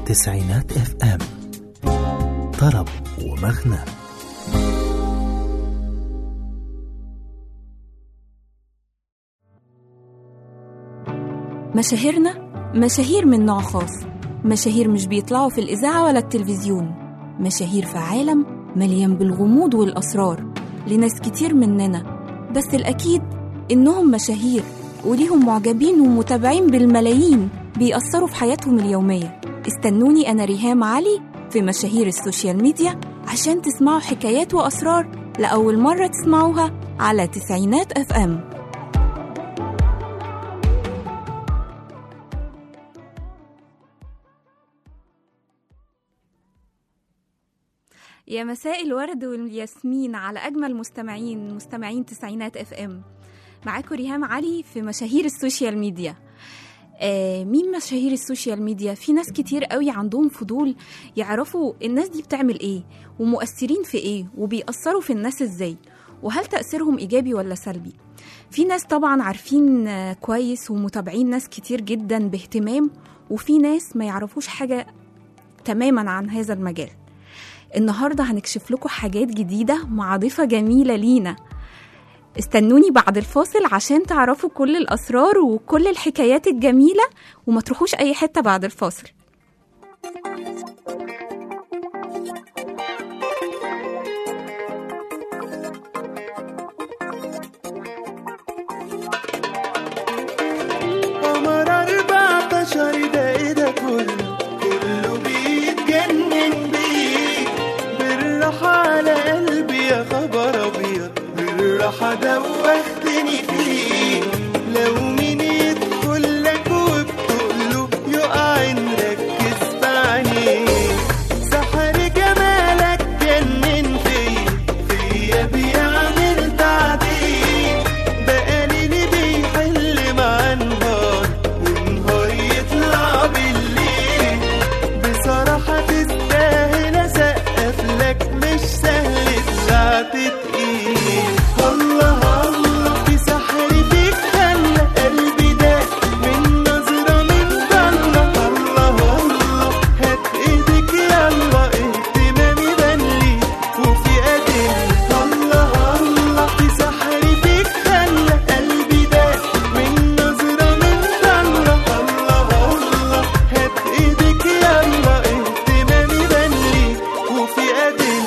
تسعينات اف ام طرب ومغنى مشاهيرنا مشاهير من نوع خاص مشاهير مش بيطلعوا في الإذاعة ولا التلفزيون مشاهير في عالم مليان بالغموض والأسرار لناس كتير مننا بس الأكيد إنهم مشاهير وليهم معجبين ومتابعين بالملايين بيأثروا في حياتهم اليومية استنوني أنا ريهام علي في مشاهير السوشيال ميديا عشان تسمعوا حكايات وأسرار لأول مرة تسمعوها على تسعينات أف أم يا مساء الورد والياسمين على أجمل مستمعين مستمعين تسعينات اف ام معاكم ريهام علي في مشاهير السوشيال ميديا آه مين مشاهير السوشيال ميديا في ناس كتير قوي عندهم فضول يعرفوا الناس دي بتعمل ايه ومؤثرين في ايه وبيأثروا في الناس ازاي وهل تأثيرهم إيجابي ولا سلبي في ناس طبعا عارفين آه، كويس ومتابعين ناس كتير جدا باهتمام وفي ناس ما يعرفوش حاجة تماما عن هذا المجال النهاردة هنكشف لكم حاجات جديدة مع ضيفة جميلة لينا استنوني بعد الفاصل عشان تعرفوا كل الأسرار وكل الحكايات الجميلة وما تروحوش أي حتة بعد الفاصل قمر 14 ده ايه ده كله كله بيتجنن بيه بالراحة على قلبي يا خبر ابيض بالراحة دوختني فيه لو مين يدخل لك وبتقوله يقع نركز في عينيه سحر جمالك جنن فيا فيا بيعمل تعديل بقالي اللي بيحل مع النهار والنهار يطلع بالليل بصراحة تستاهل أسقف لك مش سهل طلعت تقيل الله الله في سحر فيك خلى قلبي ده من نظرة من ضلة الله الله هات ايدك يلا اهتمامي بنلي وفي أدلة الله الله في سحر فيك خلى قلبي ده من نظرة من ضلة الله الله هات ايدك يلا اهتمامي بنلي وفي أدلة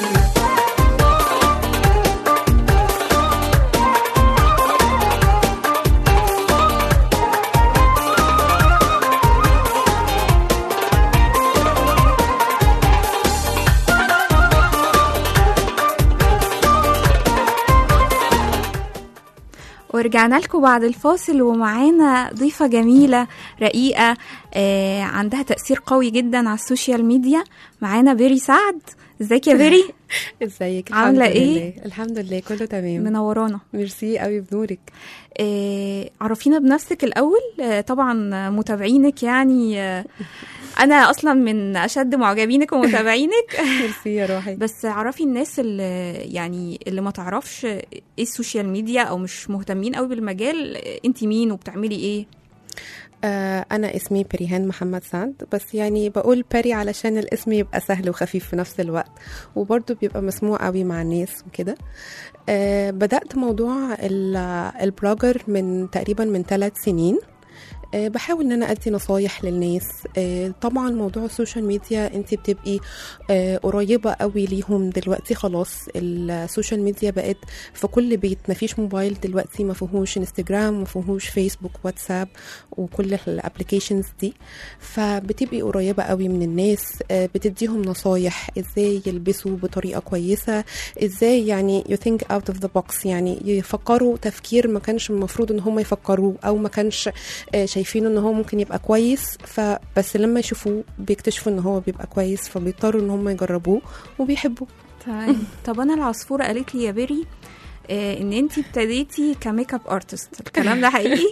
ورجعنا لكم بعد الفاصل ومعانا ضيفة جميلة رقيقة آه عندها تأثير قوي جدا على السوشيال ميديا معانا بيري سعد ازيك يا بيري ازيك عاملة الحمد ايه؟ لله. الحمد لله كله تمام منورانا ميرسي قوي بنورك آه عرفينا بنفسك الأول آه طبعا متابعينك يعني آه أنا أصلا من أشد معجبينك ومتابعينك ميرسي يا روحي بس عرفي الناس اللي يعني اللي ما تعرفش ايه السوشيال ميديا او مش مهتمين قوي بالمجال انت مين وبتعملي ايه آه انا اسمي بريهان محمد سعد بس يعني بقول بري علشان الاسم يبقى سهل وخفيف في نفس الوقت وبرضه بيبقى مسموع قوي مع الناس وكده آه بدأت موضوع ال- البلوجر من تقريبا من ثلاث سنين آه، بحاول ان انا ادي نصايح للناس آه، طبعا موضوع السوشيال ميديا انت بتبقي آه، قريبه قوي ليهم دلوقتي خلاص السوشيال ميديا بقت في كل بيت مفيش موبايل دلوقتي ما فيهوش انستجرام ما فيهوش فيسبوك واتساب وكل الابلكيشنز دي فبتبقي قريبه قوي من الناس آه، بتديهم نصايح ازاي يلبسوا بطريقه كويسه ازاي يعني you think out of the box يعني يفكروا تفكير ما كانش المفروض ان هم يفكروه او ما كانش آه، شايفينه ان هو ممكن يبقى كويس فبس لما يشوفوه بيكتشفوا ان هو بيبقى كويس فبيضطروا ان هم يجربوه وبيحبوه تمام طب انا العصفوره قالت لي يا بيري آه ان انت ابتديتي كميك اب ارتست الكلام ده حقيقي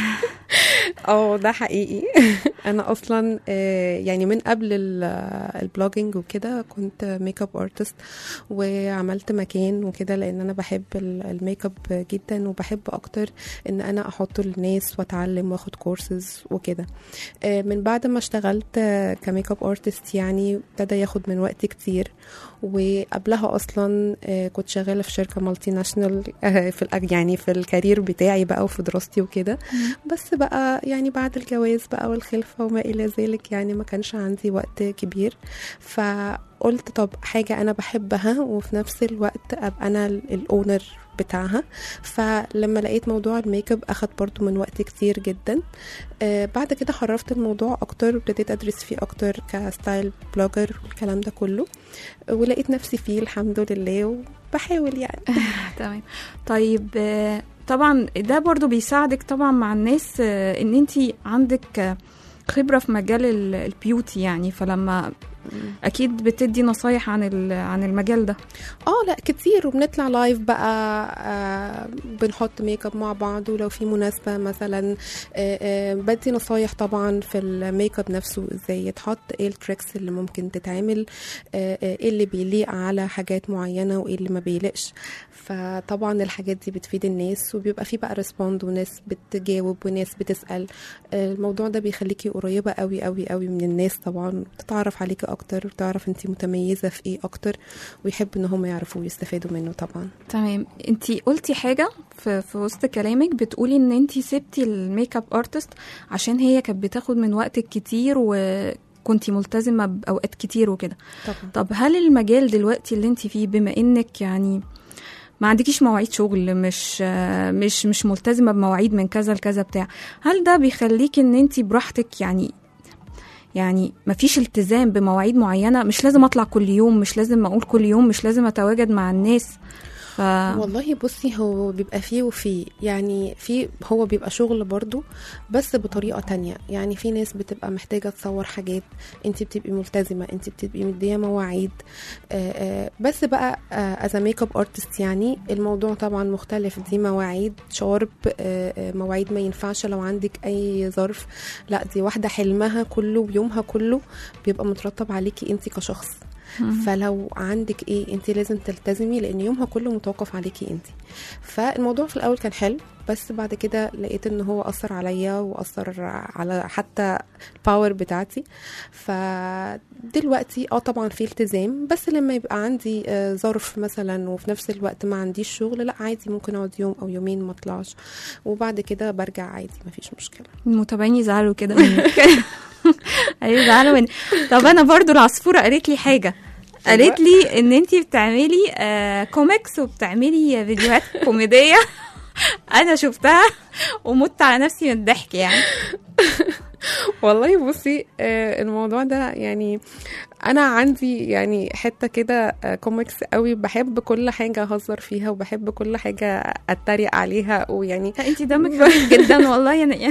اه ده حقيقي انا اصلا آه، يعني من قبل ال- البلوجينج وكده كنت ميك اب ارتست وعملت مكان وكده لان انا بحب ال- الميك اب جدا وبحب اكتر ان انا احطه للناس واتعلم واخد كورسز وكده آه، من بعد ما اشتغلت آه، كميك اب ارتست يعني ابتدى ياخد من وقتي كتير وقبلها اصلا آه، كنت شغاله في شركه مالتي ناشونال في الأج- يعني في الكارير بتاعي بقى وفي دراستي وكده بس بقى يعني بعد الجواز بقى والخلفه وما الى ذلك يعني ما كانش عندي وقت كبير فقلت طب حاجه انا بحبها وفي نفس الوقت ابقى انا الاونر بتاعها فلما لقيت موضوع الميك اب اخد برضو من وقت كتير جدا آه بعد كده حرفت الموضوع اكتر وابتديت ادرس فيه اكتر كستايل بلوجر والكلام ده كله ولقيت نفسي فيه الحمد لله وبحاول يعني تمام طيب آه، طبعا ده برضو بيساعدك طبعا مع الناس آه، ان انت عندك آه، خبرة في مجال ال- البيوتي يعني فلما اكيد بتدي نصايح عن ال- عن المجال ده اه لا كتير وبنطلع لايف بقى آه بنحط ميك اب مع بعض ولو في مناسبه مثلا آه آه بدي نصايح طبعا في الميك اب نفسه ازاي يتحط ايه التريكس اللي ممكن تتعمل آه آه ايه اللي بيليق على حاجات معينه وايه اللي ما بيليقش فطبعا الحاجات دي بتفيد الناس وبيبقى في بقى ريسبوند وناس بتجاوب وناس بتسال آه الموضوع ده بيخليكي قريبه قوي قوي قوي من الناس طبعا بتتعرف عليكي اكتر وتعرف انت متميزه في ايه اكتر ويحب ان هم يعرفوا ويستفادوا منه طبعا تمام انت قلتي حاجة في, في وسط كلامك بتقولي ان انت سبتي الميك اب ارتست عشان هي كانت بتاخد من وقتك كتير وكنتي ملتزمة بأوقات كتير وكده طبعا طب هل المجال دلوقتي اللي انت فيه بما انك يعني ما عندكيش مواعيد شغل مش آه، مش مش ملتزمه بمواعيد من كذا لكذا بتاع هل ده بيخليك ان انت براحتك يعني يعني ما فيش التزام بمواعيد معينه مش لازم اطلع كل يوم مش لازم اقول كل يوم مش لازم اتواجد مع الناس ف والله بصي هو بيبقى فيه وفيه يعني في هو بيبقى شغل برضو بس بطريقة تانية يعني في ناس بتبقى محتاجة تصور حاجات انت بتبقي ملتزمة انت بتبقي مدية مواعيد آه، آه، بس بقى از ميك اب ارتست يعني الموضوع طبعا مختلف دي مواعيد شارب آه، آه، مواعيد ما ينفعش لو عندك اي ظرف لا دي واحدة حلمها كله ويومها كله بيبقى مترتب عليكي انت كشخص فلو عندك ايه انت لازم تلتزمي لان يومها كله متوقف عليكي انت فالموضوع في الاول كان حلو بس بعد كده لقيت ان هو اثر عليا واثر على حتى الباور بتاعتي فدلوقتي اه طبعا في التزام بس لما يبقى عندي آه، ظرف مثلا وفي نفس الوقت ما عنديش شغل لا عادي ممكن اقعد يوم او يومين ما اطلعش وبعد كده برجع عادي مفيش مشكله المتابعين يزعلوا كده منك ايوه يزعلوا مني طب انا برضو العصفوره قالت لي حاجه قالت لي ان انت بتعملي آه كوميكس وبتعملي فيديوهات كوميديه انا شفتها ومت على نفسي من الضحك يعني والله بصي آه، الموضوع ده يعني انا عندي يعني حته كده آه، كوميكس قوي بحب كل حاجه اهزر فيها وبحب كل حاجه اتريق عليها ويعني لا انت دمك خفيف جدا والله يعني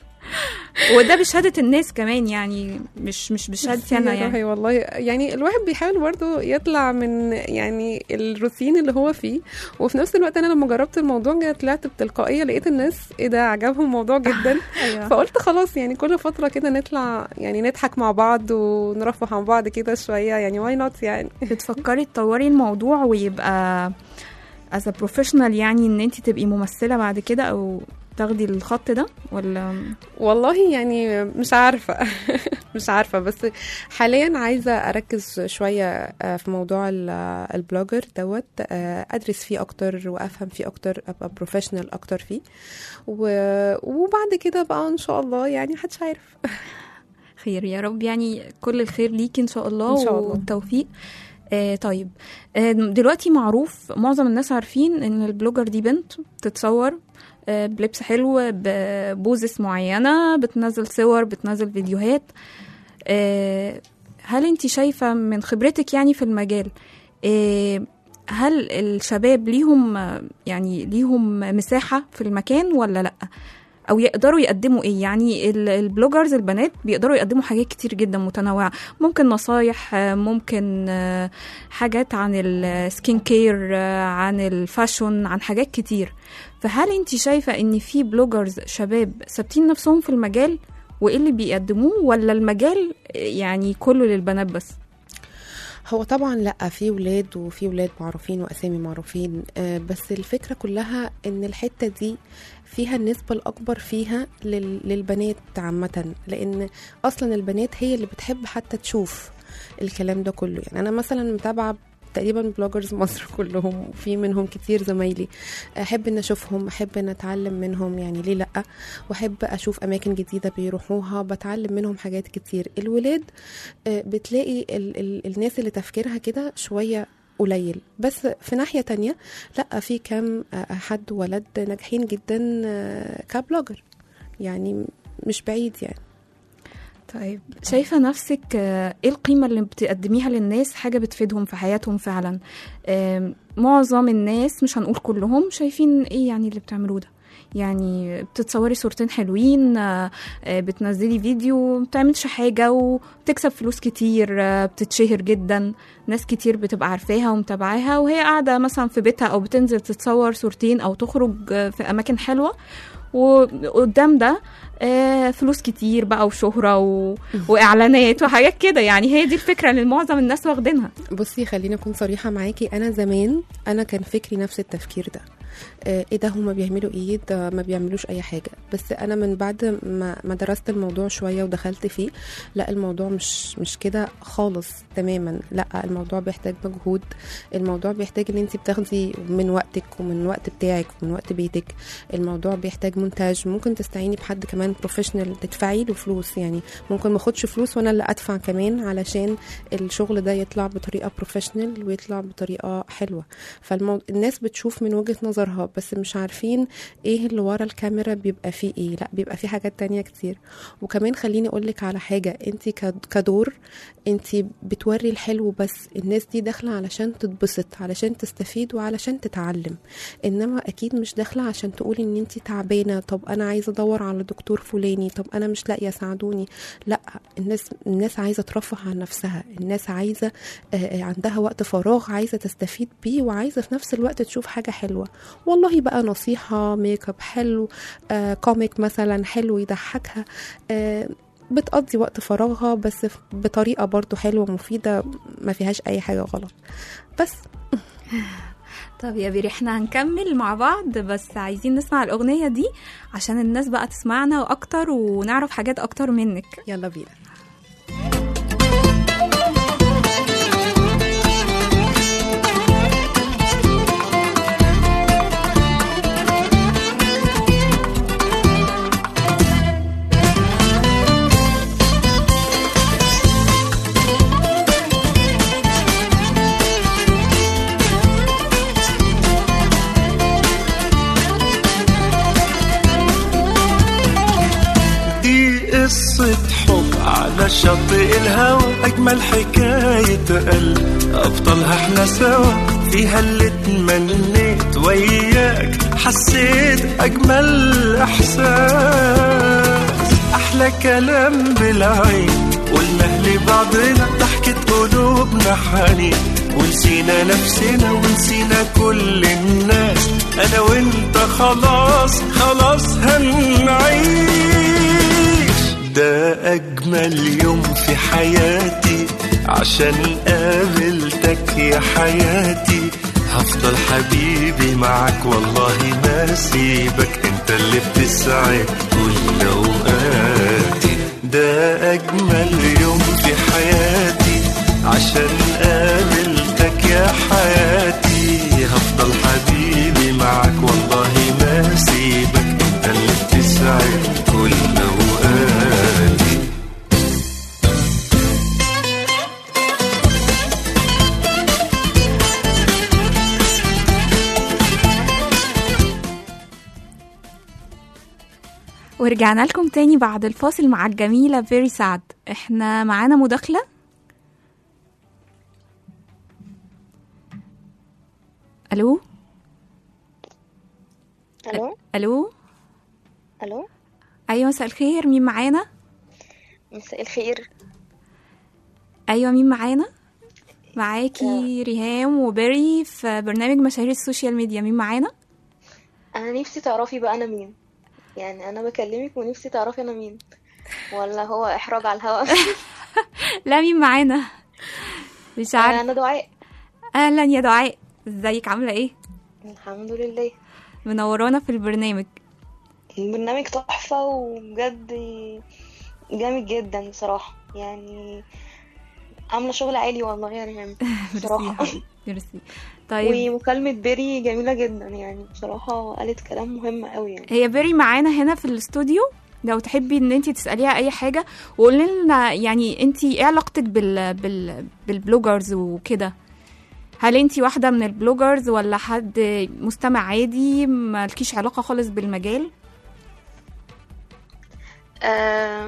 وده بشهاده الناس كمان يعني مش مش بشهادتي انا يا يعني روحي والله يعني الواحد بيحاول برضه يطلع من يعني الروتين اللي هو فيه وفي نفس الوقت انا لما جربت الموضوع جا- طلعت بتلقائيه لقيت الناس ايه ده عجبهم الموضوع جدا ايوه فقلت خلاص يعني كل فتره كده نطلع يعني نضحك مع بعض ونرفه عن بعض كده شويه يعني واي نوت يعني بتفكري تطوري الموضوع ويبقى as a professional يعني ان انت تبقي ممثله بعد كده او تاخدي الخط ده ولا والله يعني مش عارفة مش عارفة بس حاليا عايزة أركز شوية آه، في موضوع ال- البلوجر دوت آه، أدرس فيه أكتر وأفهم فيه أكتر أبقى بروفيشنال أكتر فيه و- وبعد كده بقى إن شاء الله يعني محدش عارف خير يا رب يعني كل الخير ليكي ان شاء الله إن شاء الله. والتوفيق آه طيب آه دلوقتي معروف معظم الناس عارفين ان البلوجر دي بنت بتتصور آه بلبس حلو ببوزس معينة بتنزل صور بتنزل فيديوهات آه هل انت شايفة من خبرتك يعني في المجال آه هل الشباب ليهم آه، يعني ليهم مساحة في المكان ولا لأ او يقدروا يقدموا ايه يعني ال- البلوجرز البنات بيقدروا يقدموا حاجات كتير جدا متنوعه ممكن نصايح آه، ممكن آه، حاجات عن السكين كير آه، عن الفاشون عن حاجات كتير فهل انت شايفه ان في بلوجرز شباب ثابتين نفسهم في المجال وايه اللي بيقدموه ولا المجال آه، يعني كله للبنات بس هو طبعا لا في ولاد وفي ولاد معروفين واسامي معروفين آه، بس الفكره كلها ان الحته دي فيها النسبة الأكبر فيها لل- للبنات عامة لأن أصلا البنات هي اللي بتحب حتى تشوف الكلام ده كله يعني أنا مثلا متابعة تقريبا بلوجرز مصر كلهم وفي منهم كتير زمايلي احب ان اشوفهم احب ان اتعلم منهم يعني ليه لا واحب اشوف اماكن جديده بيروحوها بتعلم منهم حاجات كتير الولاد آه، بتلاقي ال ال الناس اللي تفكيرها كده شويه قليل بس في ناحية تانية لا في كام آه، حد ولد ناجحين جدا آه، كبلوجر يعني مش بعيد يعني طيب شايفة نفسك آه، ايه القيمة اللي بتقدميها للناس حاجة بتفيدهم في حياتهم فعلا آم، معظم الناس مش هنقول كلهم شايفين ايه يعني اللي بتعملوه ده يعني بتتصوري صورتين حلوين آه، آه، بتنزلي فيديو ما بتعملش حاجة وبتكسب فلوس كتير آه، بتتشهر جدا ناس كتير بتبقى عارفاها ومتابعاها وهي قاعدة مثلا في بيتها أو بتنزل تتصور صورتين أو تخرج آه، في أماكن حلوة وقدام ده آه، فلوس كتير بقى وشهرة و... وإعلانات وحاجات كده يعني هي دي الفكرة اللي معظم الناس واخدينها بصي خليني اكون صريحه معاكي انا زمان انا كان فكري نفس التفكير ده آه، ايه ده هما بيعملوا ايه ده ما بيعملوش اي حاجه بس انا من بعد ما ما درست الموضوع شويه ودخلت فيه لا الموضوع مش مش كده خالص تماما لا الموضوع بيحتاج مجهود الموضوع بيحتاج ان انت بتاخدي من وقتك ومن وقت بتاعك ومن وقت بيتك الموضوع بيحتاج مونتاج ممكن تستعيني بحد كمان بروفيشنال تدفعي له فلوس يعني ممكن ما اخدش فلوس وانا اللي ادفع كمان علشان الشغل ده يطلع بطريقه بروفيشنال ويطلع بطريقه حلوه فالناس بتشوف من وجهه نظرها بس مش عارفين ايه اللي ورا الكاميرا بيبقى فيه ايه لا بيبقى فيه حاجات تانية كتير وكمان خليني اقولك على حاجه انت كدور انت بتوري الحلو بس الناس دي داخله علشان تتبسط علشان تستفيد وعلشان تتعلم انما اكيد مش داخله عشان تقولي ان انت تعبانه طب انا عايزه ادور على دكتور فلاني طب انا مش لاقيه ساعدوني لا الناس الناس عايزه ترفه عن نفسها الناس عايزه آه، عندها وقت فراغ عايزه تستفيد بيه وعايزه في نفس الوقت تشوف حاجه حلوه والله بقى نصيحه ميك اب حلو آه، كوميك مثلا حلو يضحكها آه، بتقضي وقت فراغها بس بطريقه برضو حلوه مفيده ما فيهاش اي حاجه غلط بس طب يا بيري احنا هنكمل مع بعض بس عايزين نسمع الأغنية دي عشان الناس بقى تسمعنا أكتر ونعرف حاجات أكتر منك يلا بينا دي قصة حب على شاطئ الهوى أجمل حكاية قلب أبطالها احنا سوا فيها اللي اتمنيت وياك حسيت أجمل إحساس أحلى كلام بالعين قلنا لبعضنا ضحكة قلوبنا حنين ونسينا نفسنا ونسينا كل الناس أنا وأنت خلاص خلاص هنعيش ده أجمل يوم في حياتي عشان قابلتك يا حياتي هفضل حبيبي معاك والله ما سيبك انت اللي بتسعد كل اوقاتي ده اجمل يوم في حياتي عشان قابلتك يا حياتي هفضل حبيبي معاك والله ما سيبك انت اللي بتسعد كل اوقاتي ورجعنا لكم تاني بعد الفاصل مع الجميلة فيري سعد احنا معانا مداخلة الو الو الو الو ايوه مساء الخير مين معانا مساء الخير ايوه مين معانا معاكي ريهام وبيري في برنامج مشاهير السوشيال ميديا مين معانا انا نفسي تعرفي بقى انا مين يعني انا بكلمك ونفسي تعرفي انا مين ولا هو احراج على الهواء لا مين معانا مش عارفه انا دعاء اهلا يا دعاء ازيك عامله ايه الحمد لله منورانا في البرنامج البرنامج تحفة وبجد جامد جدا بصراحة يعني عاملة شغل عالي والله يا ريهام ميرسي يا بصراحة حبيبتي ميرسي طيب ومكالمة بيري جميلة جدا يعني بصراحة قالت كلام مهم قوي يعني هي بيري معانا هنا في الاستوديو لو تحبي ان انت تساليها اي حاجه وقولي لنا يعني انت ايه علاقتك بال بال بالبلوجرز وكده هل انت واحده من البلوجرز ولا حد مستمع عادي مالكيش علاقه خالص بالمجال آه،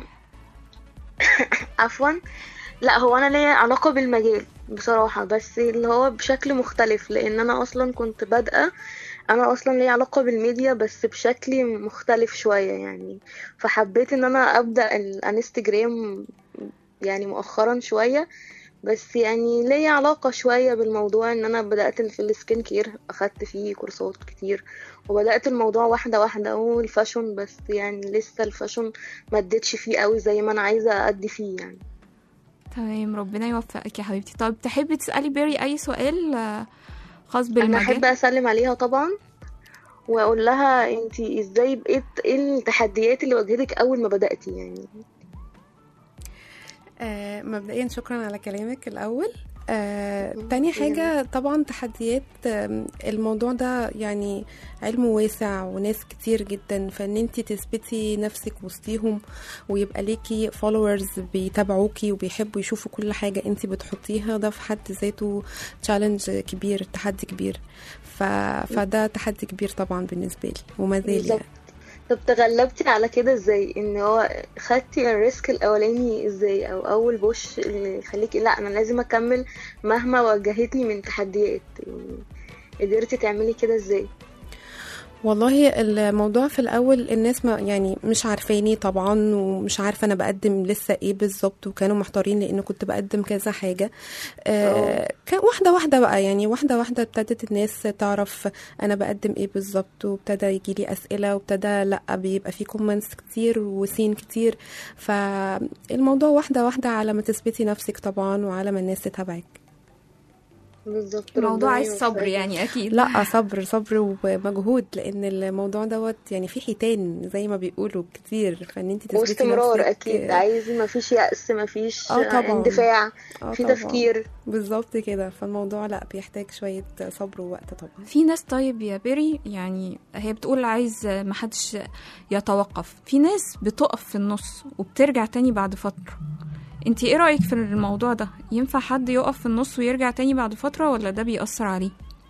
عفوا لا هو انا ليا علاقة بالمجال بصراحة بس اللي هو بشكل مختلف لان انا اصلا كنت بادئة انا اصلا ليا علاقة بالميديا بس بشكل مختلف شوية يعني فحبيت ان انا ابدأ الانستجرام يعني مؤخرا شوية بس يعني ليا علاقة شوية بالموضوع ان انا بدأت في السكين كير اخدت فيه كورسات كتير وبدأت الموضوع واحدة واحدة والفاشون بس يعني لسه الفاشون ما اديتش فيه قوي زي ما انا عايزة ادي فيه يعني تمام ربنا يوفقك يا حبيبتي طب تحبي تسالي بيري اي سؤال آه، خاص انا بالمجال احب اسلم عليها طبعا واقول لها انتي ازاي بقيت ايه التحديات اللي واجهتك اول ما بدأتي يعني آه مبدئيا شكرا على كلامك الأول آه تاني حاجة طبعا تحديات آم، الموضوع ده يعني علم واسع وناس كتير جدا فان انت تثبتي نفسك وسطيهم ويبقى ليكي فولورز بيتابعوكي وبيحبوا يشوفوا كل حاجة انت بتحطيها ده في حد ذاته تشالنج كبير تحدي كبير ف... فده تحدي كبير طبعا بالنسبة لي وما زال بالظبط. يعني. طب تغلبتي على كده ازاي ان هو خدتي الريسك الاولاني ازاي او اول بوش اللي يخليكي لا انا لازم اكمل مهما واجهتني من تحديات يعني قدرتي تعملي كده ازاي والله الموضوع في الاول الناس ما يعني مش عارفاني طبعا ومش عارفه انا بقدم لسه ايه بالظبط وكانوا محتارين لان كنت بقدم كذا حاجه آه كان واحده واحده بقى يعني واحده واحده ابتدت الناس تعرف انا بقدم ايه بالظبط وابتدى يجي لي اسئله وابتدى لا بيبقى في كومنتس كتير وسين كتير فالموضوع واحده واحده على ما تثبتي نفسك طبعا وعلى ما الناس تتابعك بالظبط الموضوع ربنا عايز صبر يوفقك. يعني اكيد لا صبر صبر ومجهود لان الموضوع دوت يعني في حيتان زي ما بيقولوا كتير فان انت تثبتي واستمرار نفسك اكيد عايز مفيش يأس مفيش آه طبعاً. اندفاع آه في طبعاً. تفكير بالظبط كده فالموضوع لا بيحتاج شويه صبر ووقت طبعا في ناس طيب يا بيري يعني هي بتقول عايز محدش يتوقف في ناس بتقف في النص وبترجع تاني بعد فترة انت ايه رأيك في الموضوع ده ينفع حد يقف في النص ويرجع تاني بعد فترة ولا ده بيأثر عليه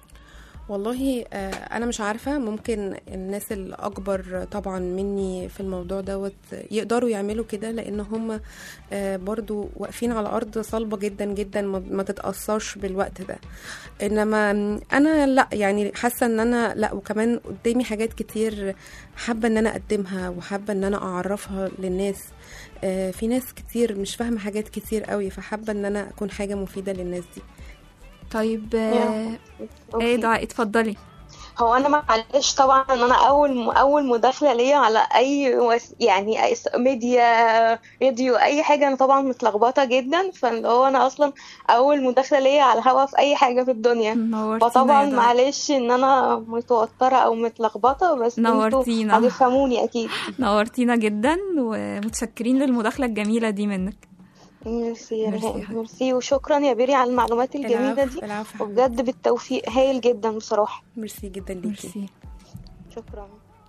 والله آه، انا مش عارفه ممكن الناس الاكبر طبعا مني في الموضوع دوت يقدروا يعملوا كده لان هم آه، برضو واقفين على ارض صلبه جدا جدا ما ما تتاثرش بالوقت ده انما انا لا يعني حاسه ان انا لا وكمان قدامي حاجات كتير حابه ان انا اقدمها وحابه ان انا اعرفها للناس آه، في ناس كتير مش فاهمه حاجات كتير قوي فحابه ان انا اكون حاجه مفيده للناس دي طيب آه، أوكي. ايه دعاء اتفضلي هو انا معلش طبعا ان انا اول اول مداخله ليا على اي وس... يعني أي س- ميديا فيديو اي حاجه انا طبعا متلخبطه جدا فاللي هو انا اصلا اول مداخله ليا على الهوا في اي حاجه في الدنيا نورتينا فطبعا يا دعاء. معلش ان انا متوتره او متلخبطه بس انتوا نورتينا. هتفهموني اكيد نورتينا جدا ومتشكرين للمداخلة الجميلة دي منك ميرسي يا ميرسي يا ريهام حبيبتي. ميرسي وشكرا يا بيري على المعلومات الجميله العفو دي العفو يا وبجد بالتوفيق هايل جدا بصراحه ميرسي جدا ليكي ميرسي شكرا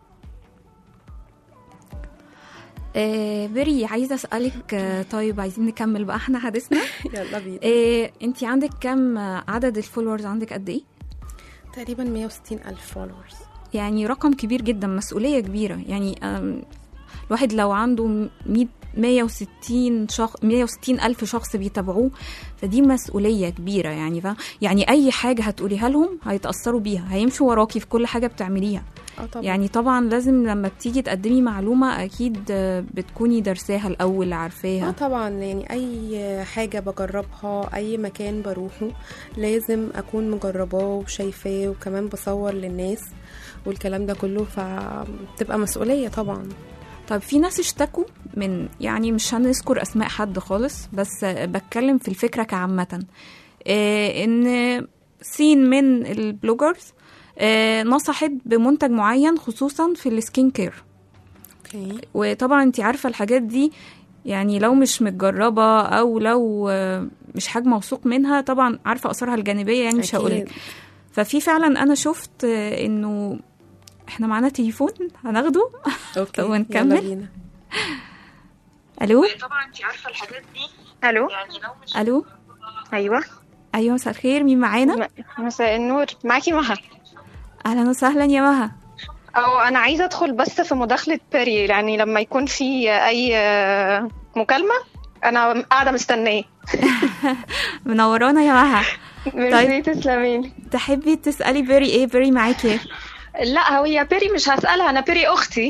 آه بيري عايزة أسألك آه طيب عايزين نكمل بقى احنا حديثنا يلا بينا آه انت عندك كام آه، عدد الفولورز عندك قد ايه؟ تقريبا 160 ألف فولورز يعني رقم كبير جدا مسؤولية كبيرة يعني آم، الواحد لو عنده 100 160 شخص 160 ألف شخص بيتابعوه فدي مسؤولية كبيرة يعني ف... يعني أي حاجة هتقوليها لهم هيتأثروا بيها هيمشوا وراكي في كل حاجة بتعمليها اه طبعا يعني طبعا لازم لما بتيجي تقدمي معلومة أكيد آه، بتكوني درساها الأول اه عارفاها طبعا يعني اي حاجة بجربها اي مكان بروحه لازم اكون مجرباه وشايفاه وكمان بصور للناس والكلام ده كله فبتبقى مسؤولية طبعا طب في ناس اشتكوا من يعني مش هنذكر أسماء حد خالص بس آه، بتكلم في الفكرة كعامة آه، إن سين من البلوجرز آه، نصحت بمنتج معين خصوصا في السكين كير اوكي وطبعا انت عارفه الحاجات دي يعني لو مش متجربه او لو آه، مش حاجه موثوق منها طبعا عارفه اثارها الجانبيه يعني مش أكيد. هقولك ففي فعلا انا شفت آه، انه احنا معانا تليفون هناخده اوكي ونكمل؟ يلا بينا الو طبعا انت عارفه الحاجات دي الو الو ايوه ايوه مساء الخير مين معانا م- مساء النور معاكي مها اهلا وسهلا يا مها او انا عايزه ادخل بس في مداخله بيري يعني لما يكون في اي آه، مكالمه انا قاعده مستنيه منورانا يا مها ميرسي تسلميلي تحبي تسالي بيري ايه بيري معاكي لا هي بيري مش هسالها انا بيري اختي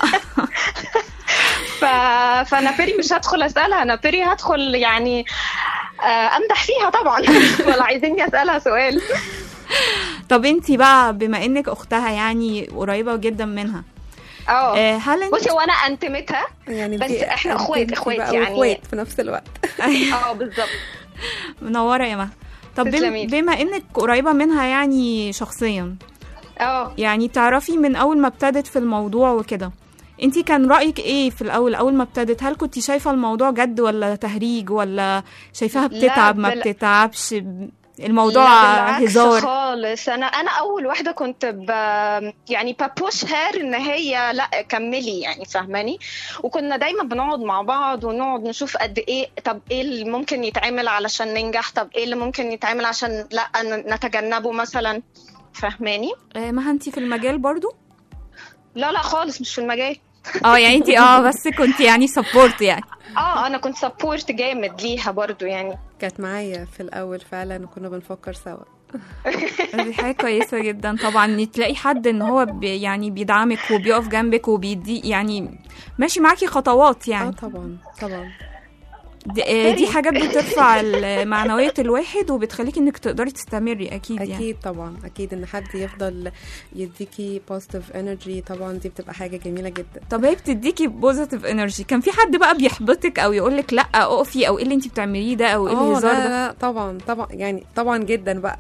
ف... فانا بيري مش هدخل اسالها انا بيري هدخل يعني آه، امدح فيها طبعا ولا عايزيني اسالها سؤال طب انت بقى بما انك اختها يعني قريبه جدا منها اه آه، هل انت بصي هو انا انتمتها يعني بس دي إحنا أخوات- أنتي أخوات بقى يعني. واخوات في نفس الوقت اه بالظبط منوره يا مها طب بم- تسلميلي. بما انك قريبه منها يعني شخصيا اه يعني تعرفي من اول ما ابتدت في الموضوع وكده انتي كان رايك ايه في الاول اول ما ابتدت هل كنت شايفه الموضوع جد ولا تهريج ولا شايفاها لا، بتتعب ما بال- بتتعبش الموضوع لا بالعكس هزار خالص انا انا اول واحده كنت ب يعني ببوش هير ان هي لا كملي يعني فاهماني وكنا دايما بنقعد مع بعض ونقعد نشوف قد ايه طب ايه اللي ممكن يتعمل علشان ننجح طب ايه اللي ممكن يتعمل عشان لا ن- نتجنبه مثلا فاهماني آه، ما انتي في المجال برضو لا لا خالص مش في المجال اه يعني انتي اه بس كنت يعني سبورت يعني اه انا كنت سبورت جامد ليها برضو يعني كانت معايا في الاول فعلا وكنا بنفكر سوا دي حاجه كويسه جدا طبعا ان تلاقي حد ان هو بي يعني بيدعمك وبيقف جنبك وبيدي يعني ماشي معاكي خطوات اه يعني طبعا طبعا دي, آه، دي حاجات بترفع ال- معنوية الواحد وبتخليك انك تقدري تستمري اكيد يعني اكيد طبعا اكيد ان حد يفضل يديكي بوزيتيف انرجي طبعا دي بتبقى حاجه جميله جدا طب هي بتديكي بوزيتيف انرجي كان في حد بقى بيحبطك او يقولك لا اقفي او ايه اللي انت بتعمليه ده او ايه اه الهزار لا ده لا طبعا طبعا يعني طبعا جدا بقى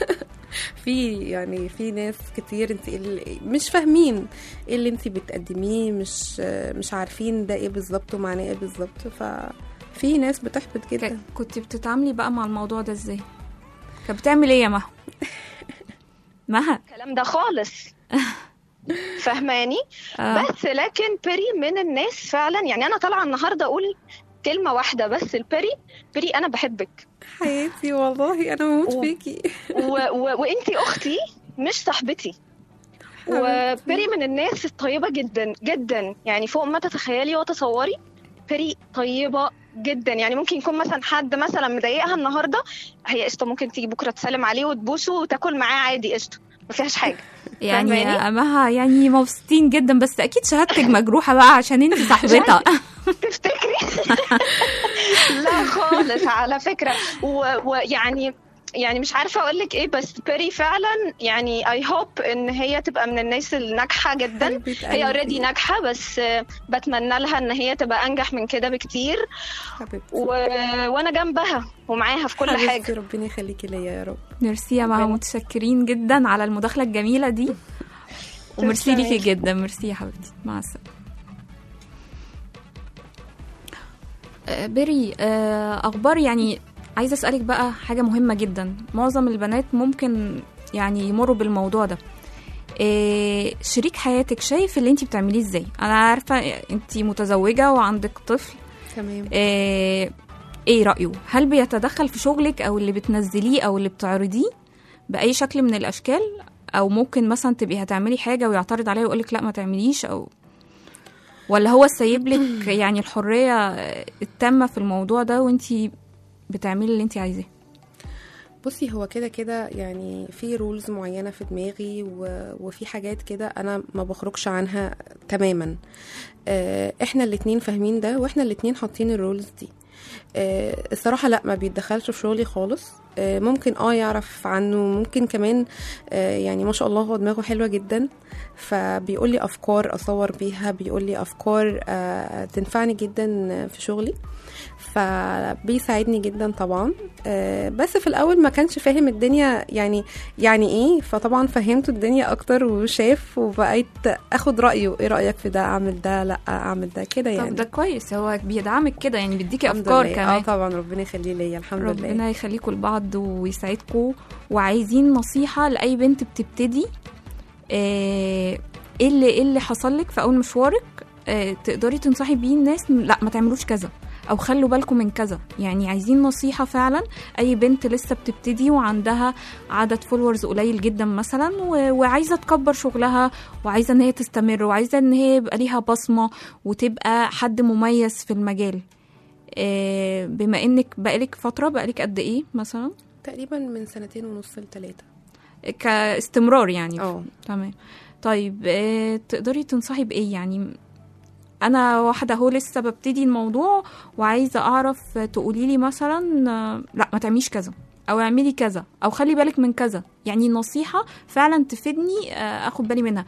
في يعني في ناس كتير انت اللي مش فاهمين ايه اللي انت بتقدميه مش مش عارفين ده ايه بالظبط ومعناه ايه بالظبط ففي ناس بتحبط ك- جدا كنت بتتعاملي بقى مع الموضوع ده ازاي كانت بتعمل ايه يا مها مها الكلام ده خالص فهماني آه. بس لكن بيري من الناس فعلا يعني انا طالعه النهارده اقول كلمه واحده بس البيري بيري انا بحبك حياتي والله انا بموت و- فيكي و... و... وانتي اختي مش صاحبتي وبيري من الناس الطيبه جدا جدا يعني فوق ما تتخيلي وتصوري بيري طيبه جدا يعني ممكن يكون مثلا حد مثلا مضايقها النهارده هي قشطه ممكن تيجي بكره تسلم عليه وتبوسه وتاكل معاه عادي قشطه ما فيهاش حاجه يعني فاهماني؟ يا مها يعني مبسوطين جدا بس اكيد شهادتك مجروحه بقى عشان انت صاحبتها تفتكري لا خالص على فكره و- ويعني يعني مش عارفه اقول لك ايه بس بيري فعلا يعني اي هوب ان هي تبقى من الناس الناجحه جدا حبيبة هي قلبي. اوريدي ناجحه بس آه، بتمنى لها ان هي تبقى انجح من كده بكتير حبيبتي و... وانا جنبها ومعاها في كل حبيبتي حاجه ربنا يخليكي ليا يا رب ميرسي يا مها ربنا- متشكرين جدا على المداخله الجميله دي وميرسي تسلمي. ليكي جدا ميرسي يا حبيبتي مع السلامه آه، بيري آه، اخبار يعني عايزه اسالك بقى حاجه مهمه جدا معظم البنات ممكن يعني يمروا بالموضوع ده آه، شريك حياتك شايف اللي انت بتعمليه ازاي انا عارفه انت متزوجه وعندك طفل تمام آه، ايه رأيه هل بيتدخل في شغلك او اللي بتنزليه او اللي بتعرضيه بأي شكل من الاشكال او ممكن مثلا تبقي هتعملي حاجة ويعترض عليها ويقولك لا ما تعمليش او ولا هو سايب لك يعني الحرية التامة في الموضوع ده وانتي بتعملي اللي انتي عايزاه بصي هو كده كده يعني في رولز معينة في دماغي و... وفي حاجات كده أنا ما بخرجش عنها تماما آه، احنا الاتنين فاهمين ده واحنا الاتنين حاطين الرولز دي آه، الصراحة لا ما بيتدخلش في شغلي خالص آه، ممكن اه يعرف عنه ممكن كمان آه، يعني ما شاء الله هو دماغه حلوة جدا فبيقول لي افكار اصور بيها بيقول لي افكار آه، تنفعني جدا في شغلي فبيساعدني جدا طبعا آه، بس في الاول ما كانش فاهم الدنيا يعني يعني ايه فطبعا فهمته الدنيا اكتر وشاف وبقيت اخد رايه ايه رايك في ده اعمل ده لا اعمل ده كده يعني طب ده كويس هو بيدعمك كده يعني بيديكي الحمد افكار لله. اه كمان طبعا ربنا يخليه ليا الحمد لله ربنا يخليكم لبعض ويسعدكم وعايزين نصيحة لأي بنت بتبتدي آه، ايه اللي ايه اللي حصل لك في اول مشوارك آه، تقدري تنصحي بيه الناس م- لا ما تعملوش كذا او خلوا بالكم من كذا يعني عايزين نصيحة فعلا اي بنت لسه بتبتدي وعندها عدد فولورز قليل جدا مثلا و- وعايزة تكبر شغلها وعايزة ان هي تستمر وعايزة ان هي يبقى ليها بصمة وتبقى حد مميز في المجال آه، بما انك بقالك فترة بقالك قد ايه مثلا تقريبا من سنتين ونص لثلاثه كاستمرار يعني اه تمام طيب آه، تقدري تنصحي بايه يعني انا واحده اهو لسه ببتدي الموضوع وعايزه اعرف تقولي لي مثلا آه، لا ما تعمليش كذا او اعملي كذا او خلي بالك من كذا يعني نصيحه فعلا تفيدني آه، اخد بالي منها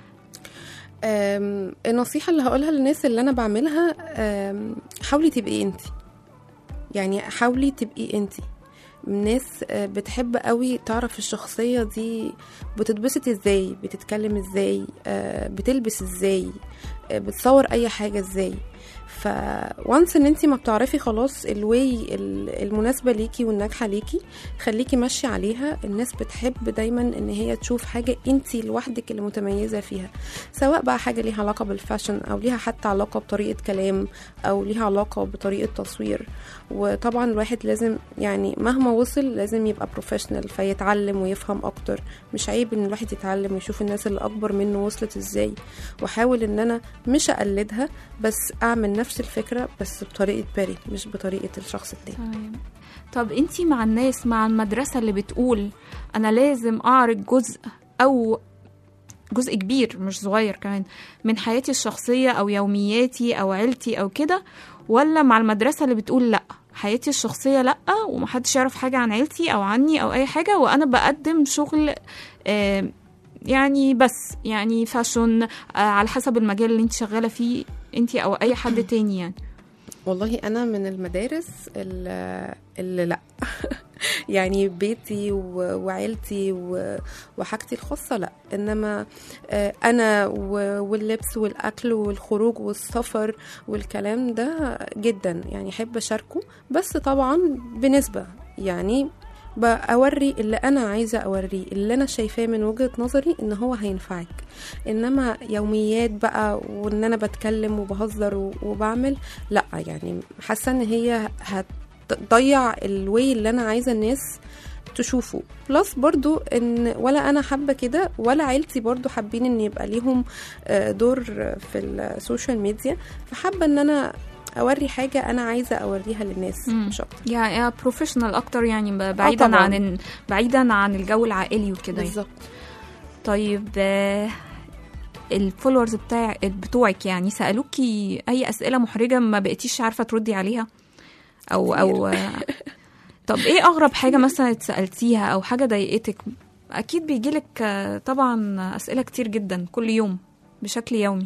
أم، النصيحة اللي هقولها للناس اللي أنا بعملها أم، حاولي تبقي انتي يعني حاولي تبقي انتي الناس آه، بتحب قوي تعرف الشخصية دي بتتبسط ازاي بتتكلم ازاي آه، بتلبس ازاي آه، بتصور اي حاجة ازاي ف وانس ان انتي ما بتعرفي خلاص الواي ال- المناسبة ليكي والناجحة ليكي خليكي ماشية عليها الناس بتحب دايما ان هي تشوف حاجة انتي لوحدك اللي متميزة فيها سواء بقى حاجة ليها علاقة بالفاشن أو ليها حتى علاقة بطريقة كلام أو ليها علاقة بطريقة تصوير وطبعا الواحد لازم يعني مهما وصل لازم يبقى بروفيشنال فيتعلم ويفهم أكتر مش عيب إن الواحد يتعلم ويشوف الناس اللي أكبر منه وصلت إزاي وأحاول إن أنا مش أقلدها بس أعمل نفس الفكرة بس بطريقة باري مش بطريقة الشخص التاني تمام طب انتي مع الناس مع المدرسة اللي بتقول انا لازم اعرض جزء او جزء كبير مش صغير كمان من حياتي الشخصية او يومياتي او عيلتي او كده ولا مع المدرسة اللي بتقول لا حياتي الشخصية لا ومحدش يعرف حاجة عن عيلتي او عني او اي حاجة وانا بقدم شغل آه يعني بس يعني فاشن آه على حسب المجال اللي انت شغالة فيه انتي او اي حد تاني يعني والله انا من المدارس اللي, اللي لا يعني بيتي و- وعيلتي و- وحاجتي الخاصة لا إنما آه، أنا و- واللبس والأكل والخروج والسفر والكلام ده جدا يعني أحب أشاركه بس طبعا بنسبة يعني بأوري اللي أنا عايزة أوريه اللي أنا شايفاه من وجهة نظري إن هو هينفعك إنما يوميات بقى وإن أنا بتكلم وبهزر و- وبعمل لا يعني حاسة إن هي هتضيع الواي اللي أنا عايزة الناس تشوفه بلس برضو ان ولا انا حابه كده ولا عيلتي برضو حابين ان يبقى ليهم آه، دور في السوشيال ميديا فحابه ان انا اوري حاجه انا عايزه اوريها للناس مم. مش اكتر يعني بروفيشنال اكتر يعني ب- بعيدا طبعاً. عن ال- بعيدا عن الجو العائلي وكده يعني. بالظبط طيب آه، الفولورز بتاع بتوعك يعني سالوكي اي اسئله محرجه ما بقيتيش عارفه تردي عليها او او آه، طب ايه اغرب حاجه مثلا اتسالتيها او حاجه ضايقتك اكيد بيجيلك آه، طبعا اسئله كتير جدا كل يوم بشكل يومي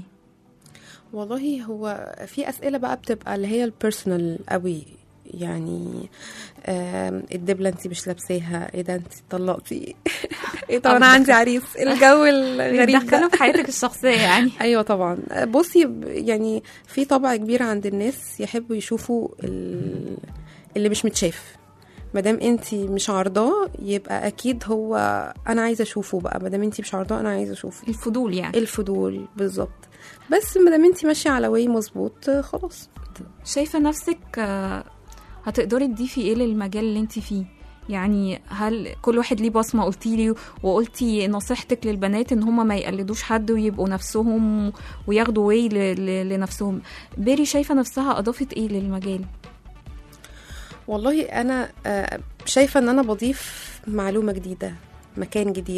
والله هو في اسئله بقى بتبقى اللي هي البيرسونال قوي يعني آم، الدبله انت مش لابساها ايه ده انت طلقتي ايه طب انا عندي عريس الجو الغريب ده بيدخلوا في حياتك الشخصيه يعني ايوه طبعا بصي ب- يعني في طبع كبير عند الناس يحبوا يشوفوا ال- اللي مش متشاف مادام انت مش عارضاه يبقى اكيد هو انا عايزه اشوفه بقى مادام انت مش عارضاه انا عايزه اشوفه الفضول يعني الفضول بالظبط بس مادام انت ماشيه على واي مظبوط آه، خلاص شايفة نفسك آه، هتقدري تضيفي ايه للمجال اللي انت فيه يعني هل كل واحد ليه بصمة قلتي لي وقلتي نصيحتك للبنات ان هم ما يقلدوش حد ويبقوا نفسهم وياخدوا واي ل- ل- لنفسهم بيري شايفة نفسها اضافت ايه للمجال والله انا آه، شايفة ان انا بضيف معلومة جديدة مكان جديد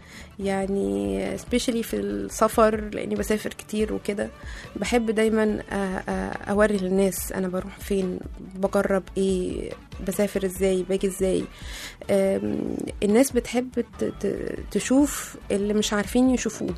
يعني especially في السفر لاني بسافر كتير وكده بحب دايما أ- أ- اوري للناس انا بروح فين بجرب ايه بسافر ازاي باجي ازاي أم، الناس بتحب ت- ت- تشوف اللي مش عارفين يشوفوه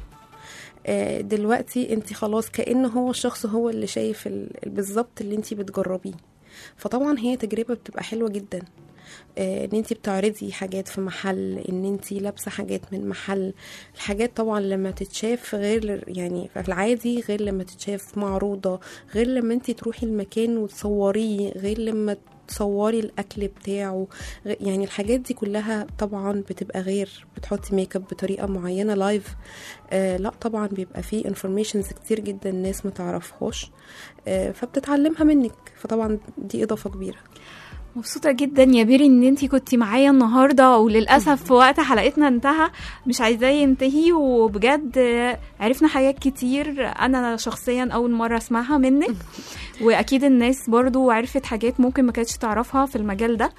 آه، دلوقتي انت خلاص كأن هو الشخص هو اللي شايف ال- بالظبط اللي انت بتجربيه فطبعا هي تجربة بتبقى حلوة جدا آه، ان انت بتعرضي حاجات في محل ان انت لابسه حاجات من محل الحاجات طبعا لما تتشاف غير يعني في العادي غير لما تتشاف معروضه غير لما انت تروحي المكان وتصوريه غير لما تصوري الاكل بتاعه غ- يعني الحاجات دي كلها طبعا بتبقى غير بتحطي ميك اب بطريقه معينه لايف آه لا طبعا بيبقى فيه انفورميشنز كتير جدا الناس ما تعرفهاش آه فبتتعلمها منك فطبعا دي اضافه كبيره مبسوطة جدا يا بيري ان انتي كنتي معايا النهاردة وللأسف في وقت حلقتنا انتهى مش عايزاه ينتهي وبجد عرفنا حاجات كتير انا شخصيا اول مرة اسمعها منك واكيد الناس برضو عرفت حاجات ممكن ما كانتش تعرفها في المجال ده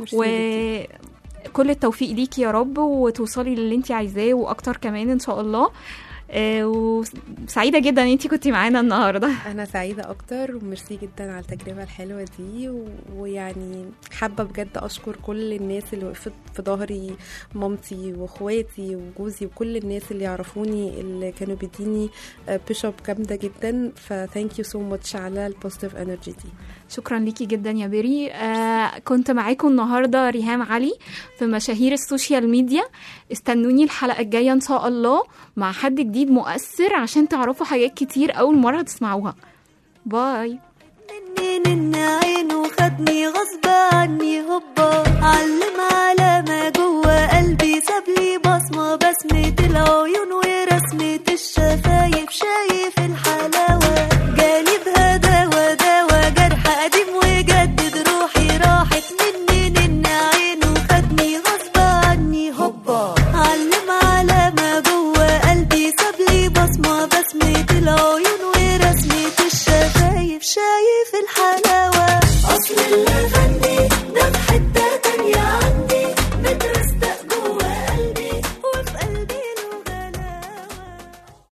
ميرسي وكل التوفيق ليكي يا رب وتوصلي للي انتي عايزاه واكتر كمان ان شاء الله آه، وسعيدة جدا ان انتي كنتي معانا النهاردة انا سعيده اكتر وميرسي جدا على التجربه الحلوه دي و- ويعني حابه بجد اشكر كل الناس اللي وقفت في ظهري مامتي واخواتي وجوزي وكل الناس اللي يعرفوني اللي كانوا بيديني بيش اب جامده جدا فثانك يو سو ماتش على البوزيتيف انرجي دي شكرا ليكي جدا يا بيري آه كنت معاكم النهارده ريهام علي في مشاهير السوشيال ميديا استنوني الحلقه الجايه ان شاء الله مع حد جديد مؤثر عشان تعرفوا حاجات كتير اول مره تسمعوها باي مني من عينه خدني غصب عني هوبا علم على ما جوه قلبي سابلي بصمة بسمة العيون